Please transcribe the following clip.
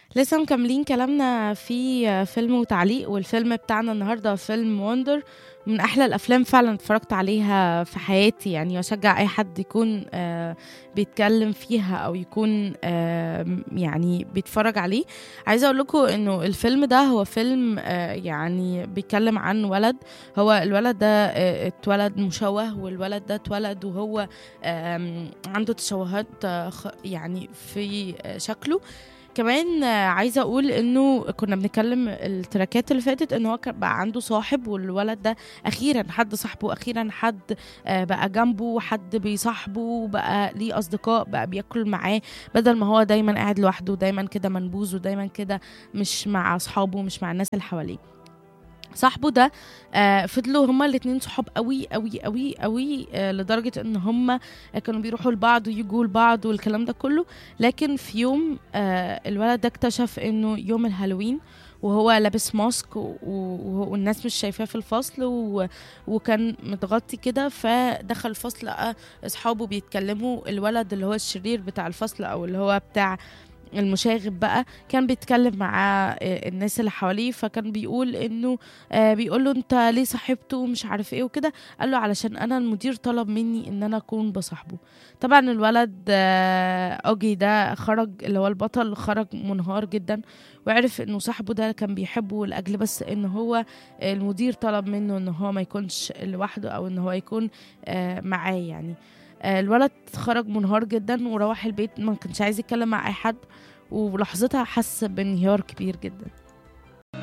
لسه مكملين كلامنا في فيلم وتعليق والفيلم بتاعنا النهارده فيلم وندر من احلى الافلام فعلا اتفرجت عليها في حياتي يعني واشجع اي حد يكون آه بيتكلم فيها او يكون آه يعني بيتفرج عليه عايزه اقول لكم انه الفيلم ده هو فيلم آه يعني بيتكلم عن ولد هو الولد ده آه اتولد مشوه والولد ده اتولد وهو آم، عنده تشوهات آه، خ- يعني في آه، شكله كمان آه، عايزه اقول انه كنا بنتكلم التراكات اللي فاتت ان هو كان بقى عنده صاحب والولد ده اخيرا حد صاحبه اخيرا حد آه، بقى جنبه حد بيصاحبه بقى ليه اصدقاء بقى بياكل معاه بدل ما هو دايما قاعد لوحده دايما كده منبوذ ودايما كده مش مع اصحابه مش مع الناس اللي حواليه صاحبه ده آه فضلوا هما الاتنين صحاب قوي قوي قوي قوي آه لدرجة ان هما كانوا بيروحوا لبعض ويجوا لبعض والكلام ده كله لكن في يوم آه الولد ده اكتشف انه يوم الهالوين وهو لابس ماسك و- و- والناس مش شايفاه في الفصل و... وكان متغطي كده فدخل الفصل لقى اصحابه بيتكلموا الولد اللي هو الشرير بتاع الفصل او اللي هو بتاع المشاغب بقى كان بيتكلم مع آه، الناس اللي حواليه فكان بيقول انه آه بيقول له انت ليه صاحبته ومش عارف ايه وكده قال له علشان انا المدير طلب مني ان انا اكون بصاحبه طبعا الولد آه اوجي ده خرج اللي هو البطل خرج منهار جدا وعرف انه صاحبه ده كان بيحبه لاجل بس ان هو المدير طلب منه ان هو ما يكونش لوحده او ان هو يكون آه معاه يعني آه الولد خرج منهار جدا وروح البيت ما كانش عايز يتكلم مع اي حد ولحظتها حس بانهيار كبير جدا